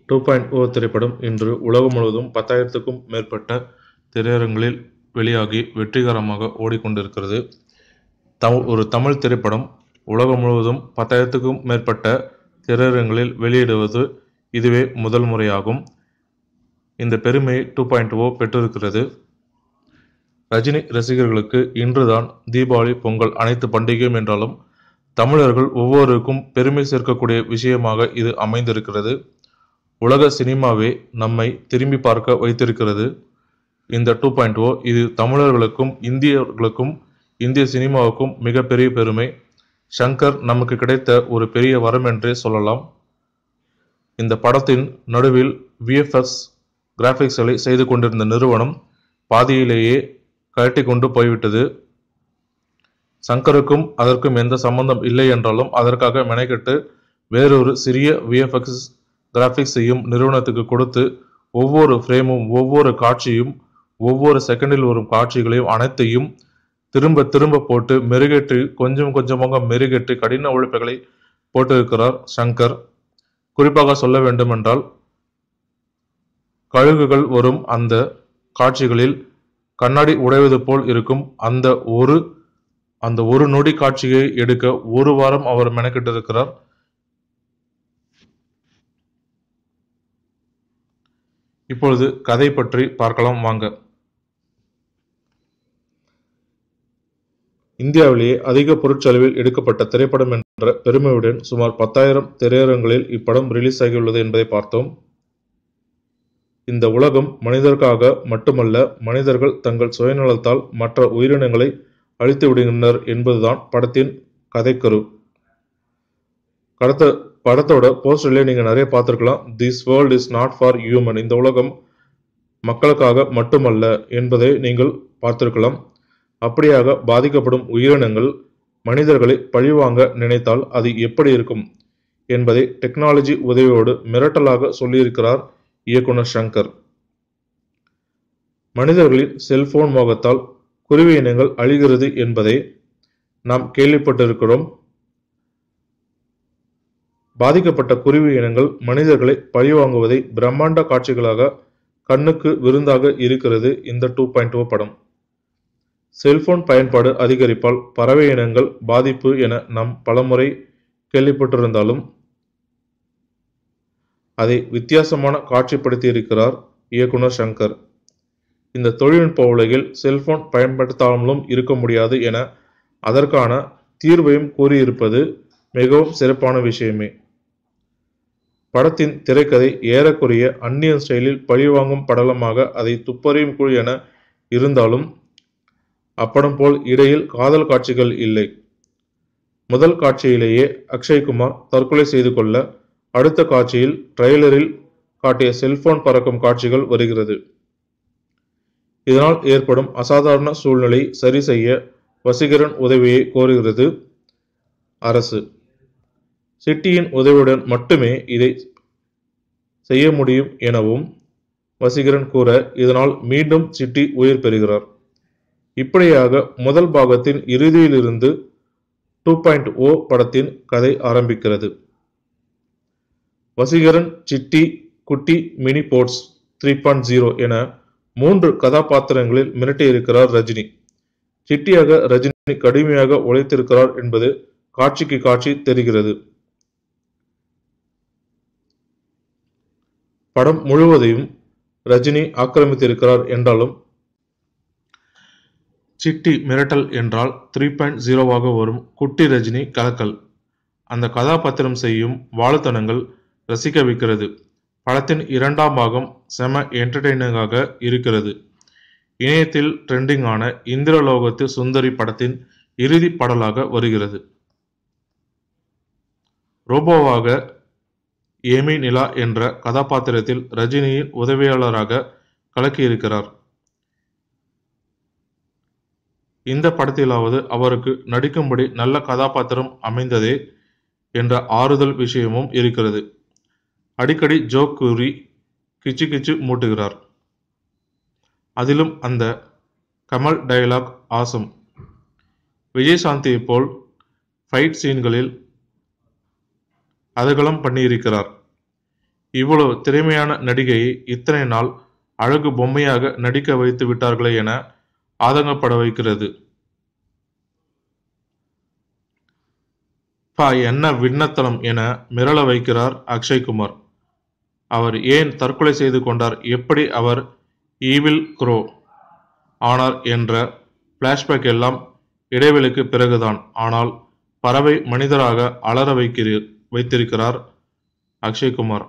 two point ஓ திரைப்படம் இன்று உலகம் முழுவதும் பத்தாயிரத்துக்கும் மேற்பட்ட திரையரங்குகளில் வெளியாகி வெற்றிகரமாக ஓடிக்கொண்டிருக்கிறது தம் ஒரு தமிழ் திரைப்படம் உலகம் முழுவதும் பத்தாயிரத்துக்கும் மேற்பட்ட திரையரங்குகளில் வெளியிடுவது இதுவே முதல் முறையாகும் இந்த பெருமையை டூ பாயிண்ட் ஓ பெற்றிருக்கிறது ரஜினி ரசிகர்களுக்கு இன்றுதான் தீபாவளி பொங்கல் அனைத்து பண்டிகையும் என்றாலும் தமிழர்கள் ஒவ்வொருவருக்கும் பெருமை சேர்க்கக்கூடிய விஷயமாக இது அமைந்திருக்கிறது உலக சினிமாவே நம்மை திரும்பி பார்க்க வைத்திருக்கிறது இந்த டூ பாயிண்ட் ஓ இது தமிழர்களுக்கும் இந்தியர்களுக்கும் இந்திய சினிமாவுக்கும் மிகப்பெரிய பெருமை ஷங்கர் நமக்கு கிடைத்த ஒரு பெரிய வரம் என்றே சொல்லலாம் இந்த படத்தின் நடுவில் விஎஃப்எக்ஸ் கிராஃபிக்ஸ்களை செய்து கொண்டிருந்த நிறுவனம் பாதியிலேயே கழட்டி கொண்டு போய்விட்டது சங்கருக்கும் அதற்கும் எந்த சம்பந்தம் இல்லை என்றாலும் அதற்காக மெனக்கெட்டு வேறொரு சிறிய விஎஃப்எக்ஸ் கிராஃபிக்ஸ் செய்யும் நிறுவனத்துக்கு கொடுத்து ஒவ்வொரு ஃப்ரேமும் ஒவ்வொரு காட்சியும் ஒவ்வொரு செகண்டில் வரும் காட்சிகளையும் அனைத்தையும் திரும்ப திரும்ப போட்டு மெருகேற்றி கொஞ்சம் கொஞ்சமாக மெருகேற்றி கடின உழைப்புகளை போட்டிருக்கிறார் சங்கர் குறிப்பாக சொல்ல வேண்டுமென்றால் கழுகுகள் வரும் அந்த காட்சிகளில் கண்ணாடி உடைவது போல் இருக்கும் அந்த ஒரு அந்த ஒரு நொடி காட்சியை எடுக்க ஒரு வாரம் அவர் மெனக்கிட்டு இருக்கிறார் இப்பொழுது கதை பற்றி பார்க்கலாம் வாங்க இந்தியாவிலேயே அதிக பொருட்செலவில் எடுக்கப்பட்ட திரைப்படம் என்ற பெருமையுடன் சுமார் பத்தாயிரம் திரையரங்களில் இப்படம் ரிலீஸ் ஆகியுள்ளது என்பதை பார்த்தோம் இந்த உலகம் மனிதர்க்காக மட்டுமல்ல மனிதர்கள் தங்கள் சுயநலத்தால் மற்ற உயிரினங்களை அழித்து விடுகின்றனர் என்பதுதான் படத்தின் கதைக்கரு கடத்த படத்தோட போஸ்டர்லேயே நீங்கள் நிறைய பார்த்துருக்கலாம் this world is not for human இந்த உலகம் மக்களுக்காக மட்டுமல்ல என்பதை நீங்கள் பார்த்திருக்கலாம் அப்படியாக பாதிக்கப்படும் உயிரினங்கள் மனிதர்களை பழிவாங்க நினைத்தால் அது எப்படி இருக்கும் என்பதை டெக்னாலஜி உதவியோடு மிரட்டலாக சொல்லியிருக்கிறார் இயக்குனர் சங்கர் மனிதர்களின் செல்போன் மோகத்தால் குருவி இனங்கள் அழிகிறது என்பதை நாம் கேள்விப்பட்டிருக்கிறோம் பாதிக்கப்பட்ட குருவி இனங்கள் மனிதர்களை பழிவாங்குவதை பிரம்மாண்ட காட்சிகளாக கண்ணுக்கு விருந்தாக இருக்கிறது இந்த டூ பாயிண்ட் ஓ படம் செல்போன் பயன்பாடு அதிகரிப்பால் பறவை இனங்கள் பாதிப்பு என நாம் பலமுறை கேள்விப்பட்டிருந்தாலும் அதை வித்தியாசமான காட்சிப்படுத்தியிருக்கிறார் இயக்குனர் சங்கர் இந்த தொழில்நுட்ப உலகில் செல்போன் பயன்படுத்தாமலும் இருக்க முடியாது என அதற்கான தீர்வையும் கூறியிருப்பது மிகவும் சிறப்பான விஷயமே படத்தின் திரைக்கதை ஏறக்குறைய அந்நியன் ஸ்டைலில் பழிவாங்கும் படலமாக அதை துப்பறியும் குழு என இருந்தாலும் அப்படம் போல் இடையில் காதல் காட்சிகள் இல்லை முதல் காட்சியிலேயே அக்ஷய்குமார் தற்கொலை செய்து கொள்ள அடுத்த காட்சியில் ட்ரெய்லரில் காட்டிய செல்போன் பறக்கும் காட்சிகள் வருகிறது இதனால் ஏற்படும் அசாதாரண சூழ்நிலை சரி செய்ய வசீகரன் உதவியை கோருகிறது அரசு சிட்டியின் உதவியுடன் மட்டுமே இதை செய்ய முடியும் எனவும் வசீகரன் கூற இதனால் மீண்டும் சிட்டி உயிர் பெறுகிறார் இப்படியாக முதல் பாகத்தின் இறுதியிலிருந்து டூ பாயிண்ட் ஓ படத்தின் கதை ஆரம்பிக்கிறது Vaseegaran Chitti Kutti mini bots three point zero என மூன்று கதாபாத்திரங்களில் மிரட்டியிருக்கிறார் ரஜினி சிட்டியாக ரஜினி கடுமையாக உழைத்திருக்கிறார் என்பது காட்சிக்கு காட்சி தெரிகிறது படம் முழுவதையும் ரஜினி ஆக்கிரமித்திருக்கிறார் என்றாலும் சிட்டி மிரட்டல் என்றால் த்ரீ பாயிண்ட் ஜீரோவாக வரும் குட்டி ரஜினி கலக்கல் அந்த கதாபாத்திரம் செய்யும் வாழுத்தனங்கள் ரசிக்க வைக்கிறது படத்தின் இரண்டாம் பாகம் செம என்டர்டெய்னிங்காக இருக்கிறது இணையத்தில் ட்ரெண்டிங்கான இந்திரலோகத்து சுந்தரி படத்தின் இறுதி பாடலாக வருகிறது ரோபோவாக ஏமி நிலா என்ற கதாபாத்திரத்தில் ரஜினியின் உதவியாளராக கலக்கியிருக்கிறார் இந்த படத்திலாவது அவருக்கு நடிக்கும்படி நல்ல கதாபாத்திரம் அமைந்ததே என்ற ஆறுதல் விஷயமும் இருக்கிறது அடிக்கடி ஜோக் கூறி கிச்சு கிச்சு மூட்டுகிறார் அதிலும் அந்த கமல் டயலாக் ஆசம் விஜயசாந்தியை போல் ஃபைட் சீன்களில் அதகலம் பண்ணியிருக்கிறார் இவ்வளவு திறமையான நடிகையை இத்தனை நாள் அழகு பொம்மையாக நடிக்க வைத்து விட்டார்களே என ஆதங்கப்பட வைக்கிறது பா என்ன விண்ணத்தனம் என மிரள வைக்கிறார் அக்ஷய்குமார் அவர் ஏன் தற்கொலை செய்து கொண்டார் எப்படி அவர் ஈவில் குரோ ஆனார் என்ற பிளாஷ்பேக் எல்லாம் இடைவெளிக்கு பிறகுதான் ஆனால் பறவை மனிதராக அலற வைக்கிறீர் வைத்திருக்கிறார் அக்ஷய்குமார்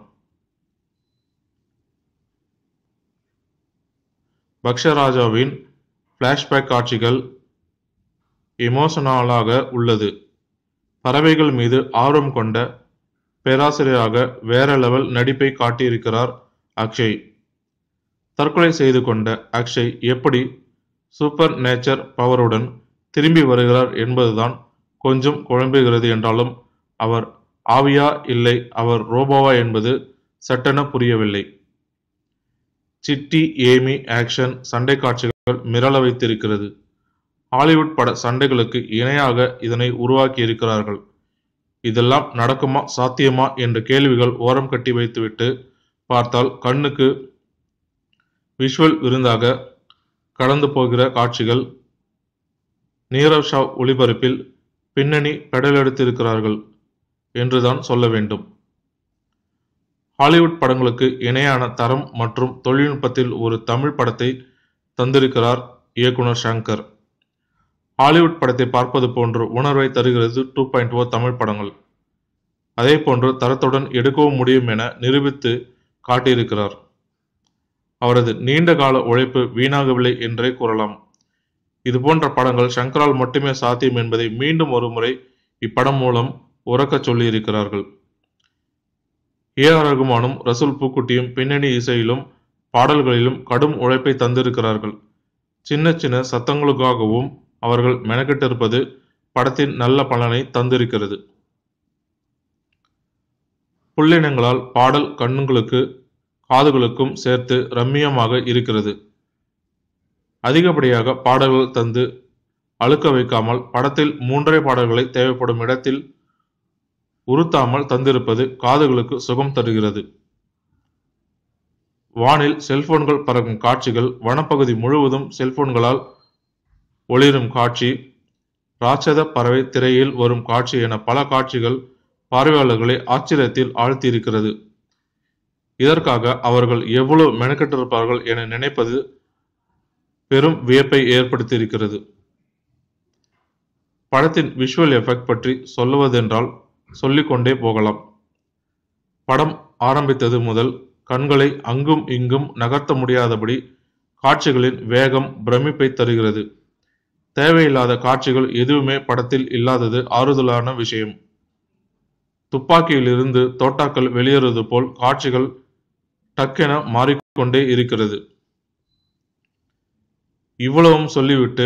பக்ஷராஜாவின் பிளாஷ்பேக் காட்சிகள் எமோஷனலாக உள்ளது பறவைகள் மீது ஆர்வம் கொண்ட பேராசிரியராக வேற லெவல் நடிப்பை காட்டியிருக்கிறார் அக்ஷய் தற்கொலை செய்து கொண்ட அக்ஷய் எப்படி சூப்பர் நேச்சர் பவருடன் திரும்பி வருகிறார் என்பதுதான் கொஞ்சம் குழம்புகிறது என்றாலும் அவர் ஆவியா இல்லை அவர் ரோபோவா என்பது சட்டென புரியவில்லை சிட்டி ஏமி ஆக்ஷன் சண்டை காட்சிகள் மிரள வைத்திருக்கிறது ஹாலிவுட் பட சண்டைகளுக்கு இணையாக இதனை உருவாக்கி இருக்கிறார்கள் இதெல்லாம் நடக்குமா சாத்தியமா என்ற கேள்விகள் ஓரம் கட்டி வைத்துவிட்டு பார்த்தால் கண்ணுக்கு விஷுவல் விருந்தாக கடந்து போகிற காட்சிகள் நீரவ் ஷா ஒளிபரப்பில் பின்னணி பெடலெடுத்திருக்கிறார்கள் என்றுதான் சொல்ல வேண்டும் ஹாலிவுட் படங்களுக்கு இணையான தரம் மற்றும் தொழில்நுட்பத்தில் ஒரு தமிழ் படத்தை தந்திருக்கிறார் இயக்குனர் சங்கர் ஹாலிவுட் படத்தை பார்ப்பது போன்று உணர்வை தருகிறது டூ பாயிண்ட் ஓ தமிழ் படங்கள் அதே போன்று தரத்துடன் எடுக்கவும் முடியும் என நிரூபித்து காட்டியிருக்கிறார் அவரது நீண்ட கால உழைப்பு வீணாகவில்லை என்றே கூறலாம் இது போன்ற படங்கள் சங்கரால் மட்டுமே சாத்தியம் என்பதை மீண்டும் ஒரு முறை இப்படம் மூலம் உறக்கச் சொல்லியிருக்கிறார்கள் ஏ ஆர் ரகுமானும் ரசூல் பூக்குட்டியும் பின்னணி இசையிலும் பாடல்களிலும் கடும் உழைப்பை தந்திருக்கிறார்கள் சின்ன சின்ன சத்தங்களுக்காகவும் அவர்கள் மெனக்கெட்டிருப்பது படத்தின் நல்ல பலனை தந்திருக்கிறது புள்ளினங்களால் பாடல் கண்ணுங்களுக்கு காதுகளுக்கும் சேர்த்து ரம்மியமாக இருக்கிறது அதிகப்படியாக பாடல்கள் தந்து அழுக்க வைக்காமல் படத்தில் மூன்றரை பாடல்களை தேவைப்படும் இடத்தில் உறுத்தாமல் தந்திருப்பது காதுகளுக்கு சுகம் தருகிறது வானில் செல்போன்கள் பறக்கும் காட்சிகள் வனப்பகுதி முழுவதும் செல்போன்களால் ஒளிரும் காட்சி ராட்சத பறவை திரையில் வரும் காட்சி என பல காட்சிகள் பார்வையாளர்களை ஆச்சரியத்தில் ஆழ்த்தியிருக்கிறது இதற்காக அவர்கள் எவ்வளவு மெனக்கெட்டிருப்பார்கள் என நினைப்பது பெரும் வியப்பை ஏற்படுத்தியிருக்கிறது படத்தின் விஷுவல் எஃபெக்ட் பற்றி சொல்லுவதென்றால் சொல்லிக்கொண்டே போகலாம் படம் ஆரம்பித்தது முதல் கண்களை அங்கும் இங்கும் நகர்த்த முடியாதபடி காட்சிகளின் வேகம் பிரமிப்பை தருகிறது தேவையில்லாத காட்சிகள் எதுவுமே படத்தில் இல்லாதது ஆறுதலான விஷயம் துப்பாக்கியிலிருந்து தோட்டாக்கள் வெளியேறுவது போல் காட்சிகள் டக்கென மாறிக்கொண்டே இருக்கிறது இவ்வளவும் சொல்லிவிட்டு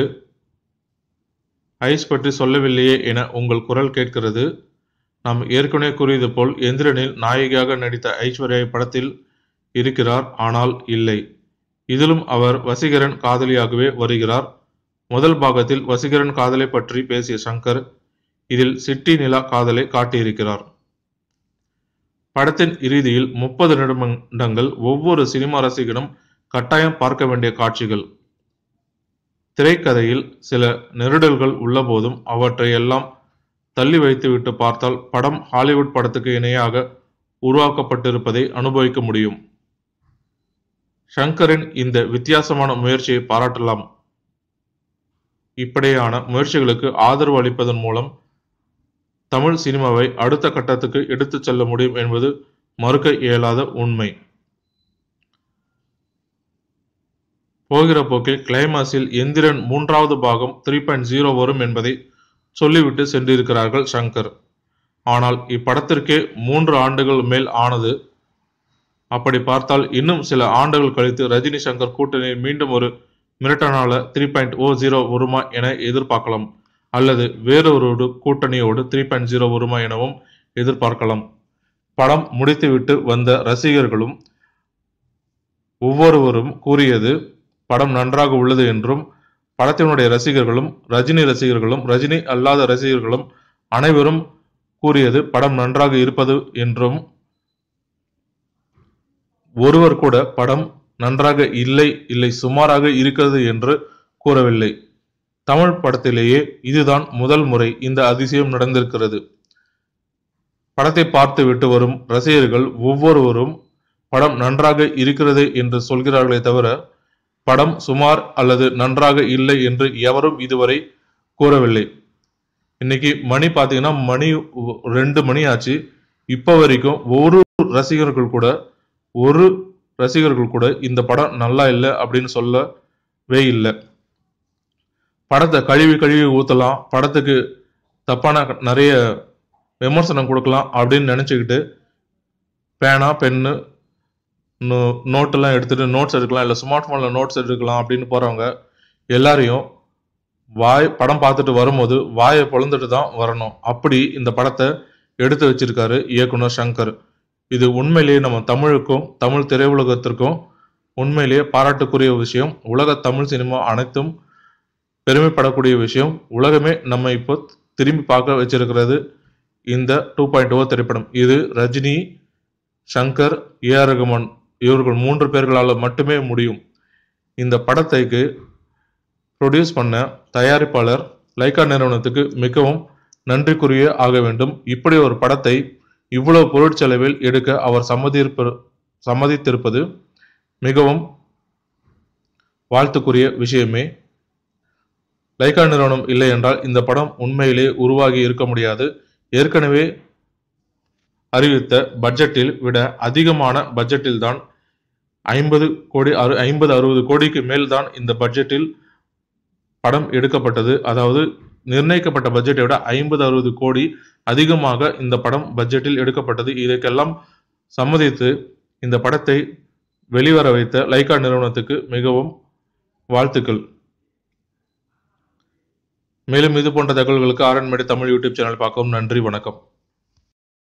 ஐஸ் பற்றி சொல்லவில்லையே என உங்கள் குரல் கேட்கிறது நாம் ஏற்கனவே கூறியது போல் எந்திரனில் நாயகியாக நடித்த ஐஸ்வர்யா படத்தில் இருக்கிறார் ஆனால் இல்லை இதிலும் அவர் வசீகரன் காதலியாகவே வருகிறார் முதல் பாகத்தில் வசீகரன் காதலை பற்றி பேசிய சங்கர் இதில் சிட்டி நிலா காதலை காட்டியிருக்கிறார் படத்தின் இறுதியில் முப்பது நிமிடங்கள் ஒவ்வொரு சினிமா ரசிகனும் கட்டாயம் பார்க்க வேண்டிய காட்சிகள் திரைக்கதையில் சில நெருடல்கள் உள்ளபோதும் அவற்றை எல்லாம் தள்ளி வைத்துவிட்டு பார்த்தால் படம் ஹாலிவுட் படத்துக்கு இணையாக உருவாக்கப்பட்டிருப்பதை அனுபவிக்க முடியும் ஷங்கரின் இந்த வித்தியாசமான முயற்சியை பாராட்டலாம் இப்படியான முயற்சிகளுக்கு ஆதரவு அளிப்பதன் மூலம் தமிழ் சினிமாவை அடுத்த கட்டத்துக்கு எடுத்துச் செல்ல முடியும் என்பது மறுக்க இயலாத உண்மை போகிற போக்கில் கிளைமாஸில் எந்திரன் மூன்றாவது பாகம் த்ரீ பாயிண்ட் ஜீரோ வரும் என்பதை சொல்லிவிட்டு சென்றிருக்கிறார்கள் சங்கர் ஆனால் இப்படத்திற்கே மூன்று ஆண்டுகள் மேல் ஆனது அப்படி பார்த்தால் இன்னும் சில ஆண்டுகள் கழித்து ரஜினி சங்கர் கூட்டணியில் மீண்டும் ஒரு மிரட்டனால த்ரீ பாயிண்ட் ஓ ஜீரோ வருமா என எதிர்பார்க்கலாம் அல்லது வேறொரு கூட்டணியோடு த்ரீ பாயிண்ட் ஜீரோ வருமா எனவும் எதிர்பார்க்கலாம் படம் முடித்துவிட்டு வந்த ரசிகர்களும் ஒவ்வொருவரும் கூறியது படம் நன்றாக உள்ளது என்றும் படத்தினுடைய ரசிகர்களும் ரஜினி ரசிகர்களும் ரஜினி அல்லாத ரசிகர்களும் அனைவரும் கூறியது படம் நன்றாக இருப்பது என்றும் ஒருவர் கூட படம் நன்றாக இல்லை இல்லை சுமாராக இருக்கிறது என்று கூறவில்லை தமிழ் படத்திலேயே இதுதான் முதல் முறை இந்த அதிசயம் நடந்திருக்கிறது படத்தை பார்த்து விட்டு வரும் ரசிகர்கள் ஒவ்வொருவரும் படம் நன்றாக இருக்கிறது என்று சொல்கிறார்களே தவிர படம் சுமார் அல்லது நன்றாக இல்லை என்று எவரும் இதுவரை கூறவில்லை இன்னைக்கு மணி பார்த்தீங்கன்னா மணி ஒ- ரெண்டு மணி ஆச்சு இப்போ வரைக்கும் ஒரு ரசிகர்கள் கூட ஒரு ரசிகர்கள் கூட இந்த படம் நல்லா இல்லை அப்படின்னு சொல்லவே இல்லை படத்தை கழுவி கழுவி ஊற்றலாம் படத்துக்கு தப்பான க- நிறைய விமர்சனம் கொடுக்கலாம் அப்படின்னு நினச்சிக்கிட்டு பேனா பென்னு நோ நோட்டெல்லாம் எடுத்துட்டு நோட்ஸ் எடுக்கலாம் இல்லை ஸ்மார்ட் ஃபோனில் நோட்ஸ் எடுக்கலாம் அப்படின்னு போகிறவங்க எல்லாரையும் வாய் படம் பார்த்துட்டு வரும்போது வாயை பொழந்துட்டு தான் வரணும் அப்படி இந்த படத்தை எடுத்து வச்சிருக்காரு இயக்குனர் சங்கர் இது உண்மையிலேயே நம்ம தமிழுக்கும் தமிழ் திரையுலகத்திற்கும் உண்மையிலேயே பாராட்டுக்குரிய விஷயம் உலக தமிழ் சினிமா அனைத்தும் பெருமைப்படக்கூடிய விஷயம் உலகமே நம்ம இப்போ திரும்பி பார்க்க வச்சிருக்கிறது இந்த டூ பாயிண்ட் ஓ திரைப்படம் இது ரஜினி சங்கர் ஏஆர் ரகுமான் இவர்கள் மூன்று பேர்களால் மட்டுமே முடியும் இந்த படத்தைக்கு ப்ரொடியூஸ் பண்ண தயாரிப்பாளர் லைக்கா நிறுவனத்துக்கு மிகவும் நன்றிக்குரிய ஆக வேண்டும் இப்படி ஒரு படத்தை இவ்வளவு பொருட்செலவில் எடுக்க அவர் சம்மதியிருப்ப சம்மதித்திருப்பது மிகவும் வாழ்த்துக்குரிய விஷயமே லைக்கா நிறுவனம் இல்லை என்றால் இந்த படம் உண்மையிலே உருவாகி இருக்க முடியாது ஏற்கனவே அறிவித்த பட்ஜெட்டில் விட அதிகமான பட்ஜெட்டில் தான் ஐம்பது கோடி அறு ஐம்பது அறுபது கோடிக்கு மேல் தான் இந்த பட்ஜெட்டில் படம் எடுக்கப்பட்டது அதாவது நிர்ணயிக்கப்பட்ட பட்ஜெட்டை விட ஐம்பது அறுபது கோடி அதிகமாக இந்த படம் பட்ஜெட்டில் எடுக்கப்பட்டது இதற்கெல்லாம் சம்மதித்து இந்த படத்தை வெளிவர வைத்த லைக்கா நிறுவனத்துக்கு மிகவும் வாழ்த்துக்கள் மேலும் இது போன்ற தகவல்களுக்கு ஆரண்மேடு தமிழ் யூடியூப் சேனல் பார்க்கவும் நன்றி வணக்கம்